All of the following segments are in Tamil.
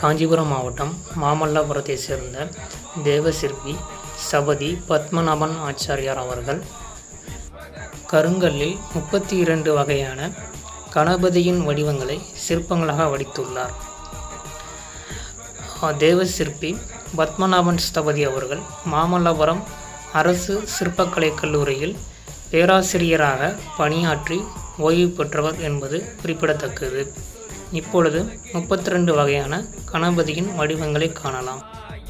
காஞ்சிபுரம் மாவட்டம் மாமல்லபுரத்தை சேர்ந்த தேவசிற்பி சபதி பத்மநாபன் ஆச்சாரியார் அவர்கள் கருங்கல்லில் முப்பத்தி இரண்டு வகையான கணபதியின் வடிவங்களை சிற்பங்களாக வடித்துள்ளார் தேவசிற்பி பத்மநாபன் ஸ்தபதி அவர்கள் மாமல்லபுரம் அரசு சிற்பக்கலை கல்லூரியில் பேராசிரியராக பணியாற்றி ஓய்வு பெற்றவர் என்பது குறிப்பிடத்தக்கது இப்பொழுது முப்பத்தி ரெண்டு வகையான கணபதியின் வடிவங்களை காணலாம்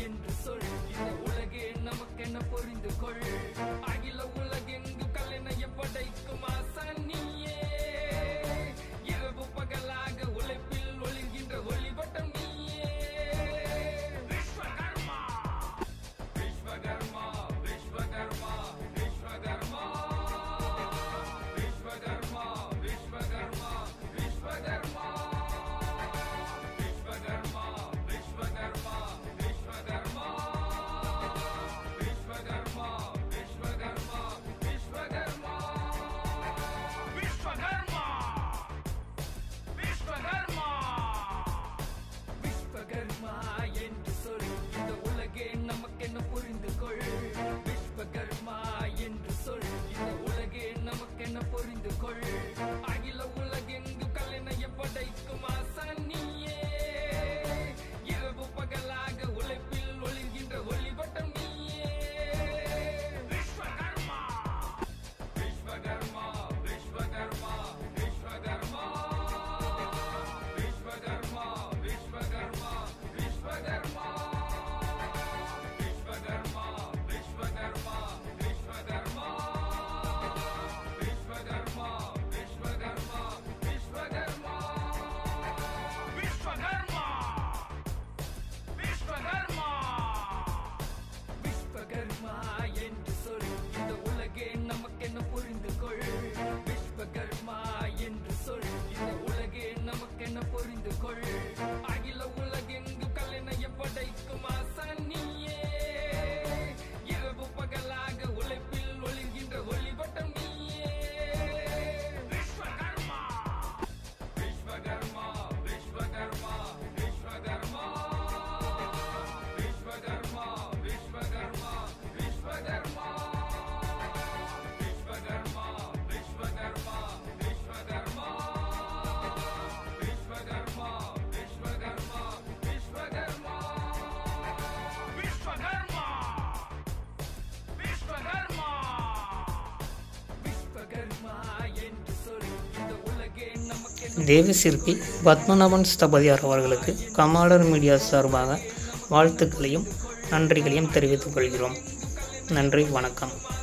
தேவசிற்பி பத்மநாபன் ஸ்தபதியார் அவர்களுக்கு கமாலர் மீடியா சார்பாக வாழ்த்துக்களையும் நன்றிகளையும் தெரிவித்துக் கொள்கிறோம் நன்றி வணக்கம்